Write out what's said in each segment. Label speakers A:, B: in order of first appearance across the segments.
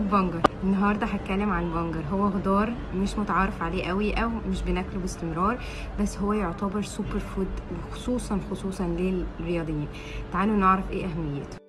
A: البنجر النهارده هتكلم عن البنجر هو خضار مش متعارف عليه قوي او مش بناكله باستمرار بس هو يعتبر سوبر فود وخصوصا خصوصا للرياضيين تعالوا نعرف ايه اهميته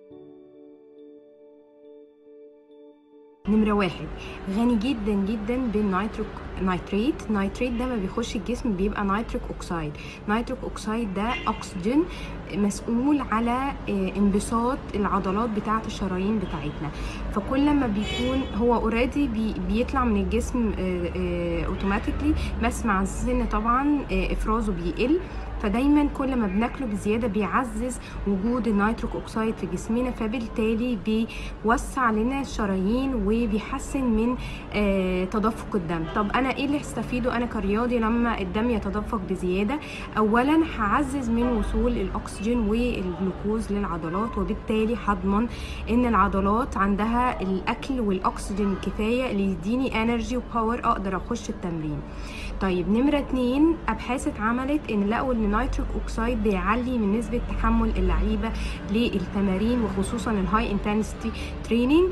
A: نمرة واحد غني جدا جدا بالنيتروك نيتريت نيتريت ده ما بيخش الجسم بيبقى نيتروك اوكسايد نيتروك اوكسايد ده اكسجين مسؤول على انبساط العضلات بتاعه الشرايين بتاعتنا فكل ما بيكون هو اوريدي بي بيطلع من الجسم اوتوماتيكلي بس مع السن طبعا افرازه بيقل فدايما كل ما بناكله بزياده بيعزز وجود النيتروك اوكسايد في جسمنا فبالتالي بيوسع لنا الشرايين وبيحسن من آه تدفق الدم طب انا ايه اللي هستفيده انا كرياضي لما الدم يتدفق بزياده اولا هعزز من وصول الاكسجين والجلوكوز للعضلات وبالتالي هضمن ان العضلات عندها الاكل والاكسجين الكفايه اللي يديني انرجي وباور اقدر اخش التمرين طيب نمرة اتنين أبحاث اتعملت إن لقوا إن نيتروك أوكسايد بيعلي من نسبة تحمل اللعيبة للتمارين وخصوصا الهاي انتنسيتي تريننج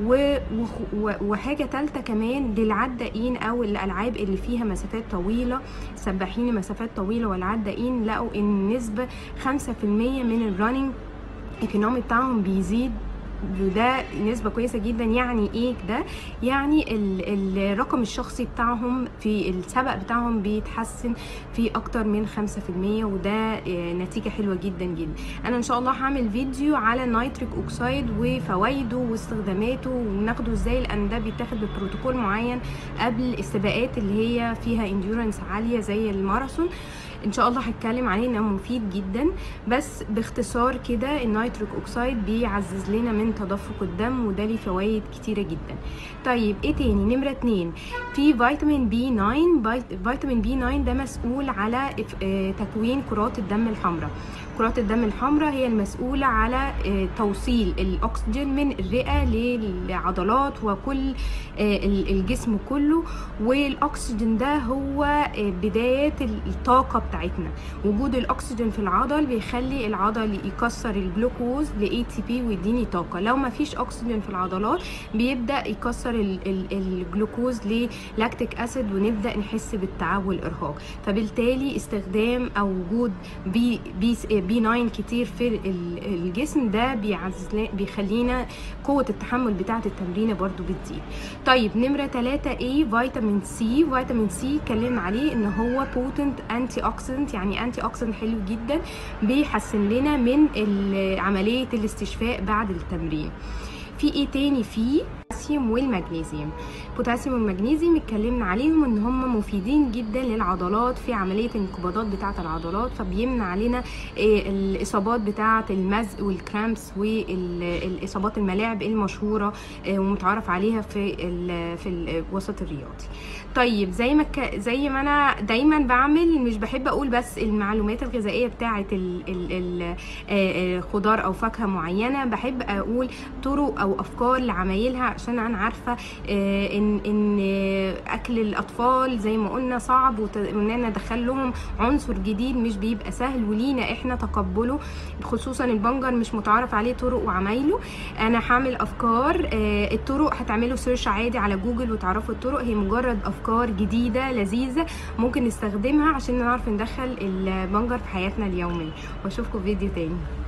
A: وحاجة تالتة كمان للعدائين أو الألعاب اللي فيها مسافات طويلة سباحين مسافات طويلة والعدائين لقوا إن نسبة خمسة في المية من الرننج الايكونومي بتاعهم بيزيد وده نسبة كويسة جدا يعني ايه ده يعني الرقم الشخصي بتاعهم في السبق بتاعهم بيتحسن في اكتر من خمسة في المية وده نتيجة حلوة جدا جدا انا ان شاء الله هعمل فيديو على النيتريك اوكسايد وفوائده واستخداماته وناخده ازاي لان ده بيتاخد ببروتوكول معين قبل السباقات اللي هي فيها انديورنس عالية زي الماراثون ان شاء الله هتكلم عليه انه مفيد جدا بس باختصار كده النيتروك اوكسايد بيعزز لنا من تدفق الدم وده ليه فوائد كتيره جدا طيب ايه تاني نمره اتنين في فيتامين بي 9 فيتامين بي 9 ده مسؤول على تكوين كرات الدم الحمراء كرات الدم الحمراء هي المسؤولة على توصيل الأكسجين من الرئة للعضلات وكل الجسم كله والأكسجين ده هو بداية الطاقة بتاعتنا وجود الأكسجين في العضل بيخلي العضل يكسر الجلوكوز ل ATP ويديني طاقة لو ما فيش أكسجين في العضلات بيبدأ يكسر الجلوكوز للاكتيك أسيد ونبدأ نحس بالتعب والإرهاق فبالتالي استخدام أو وجود بي, بي بي 9 كتير في الجسم ده بيعزز بيخلينا قوة التحمل بتاعة التمرين برضو بتزيد طيب نمرة 3 ايه فيتامين سي فيتامين سي اتكلمنا عليه ان هو بوتنت انتي اوكسيدنت يعني انتي اوكسيدنت حلو جدا بيحسن لنا من عملية الاستشفاء بعد التمرين في ايه تاني فيه البوتاسيوم والمغنيسيوم البوتاسيوم والمغنيسيوم اتكلمنا عليهم ان هم مفيدين جدا للعضلات في عمليه الانقباضات بتاعه العضلات فبيمنع علينا الاصابات بتاعه المزق والكرامبس والاصابات الملاعب المشهوره ومتعارف عليها في ال في الوسط الرياضي طيب زي ما ك... زي ما انا دايما بعمل مش بحب اقول بس المعلومات الغذائيه بتاعه الخضار او فاكهه معينه بحب اقول طرق او افكار لعمايلها عشان انا عارفه ان ان اكل الاطفال زي ما قلنا صعب واننا ندخل لهم عنصر جديد مش بيبقى سهل ولينا احنا تقبله خصوصا البنجر مش متعارف عليه طرق وعمايله انا هعمل افكار الطرق هتعملوا سيرش عادي على جوجل وتعرفوا الطرق هي مجرد افكار جديده لذيذه ممكن نستخدمها عشان نعرف ندخل البنجر في حياتنا اليوميه واشوفكم في فيديو تاني